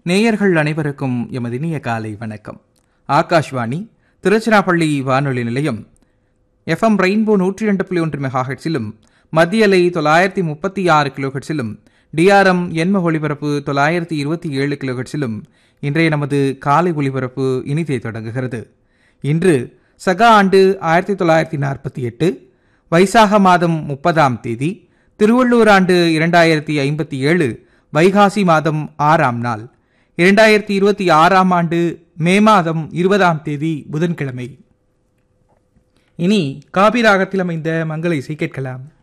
நேயர்கள் அனைவருக்கும் எமது இனிய காலை வணக்கம் ஆகாஷ்வாணி திருச்சிராப்பள்ளி வானொலி நிலையம் எஃப்எம் ரெயின்போ நூற்றி ரெண்டு புள்ளி ஒன்று மெகாஹெட்ஸிலும் மத்திய அலை தொள்ளாயிரத்தி முப்பத்தி ஆறு கிலோஹெட்ஸிலும் டிஆர்எம் எண்ம ஒளிபரப்பு தொள்ளாயிரத்தி இருபத்தி ஏழு கிலோஹெட்ஸிலும் இன்றைய நமது காலை ஒளிபரப்பு இனிதே தொடங்குகிறது இன்று சகா ஆண்டு ஆயிரத்தி தொள்ளாயிரத்தி நாற்பத்தி எட்டு வைசாக மாதம் முப்பதாம் தேதி திருவள்ளூர் ஆண்டு இரண்டாயிரத்தி ஐம்பத்தி ஏழு வைகாசி மாதம் ஆறாம் நாள் இரண்டாயிரத்தி இருபத்தி ஆறாம் ஆண்டு மே மாதம் இருபதாம் தேதி புதன்கிழமை இனி காபி ராகத்தில் அமைந்த மங்கள இசை கேட்கலாம்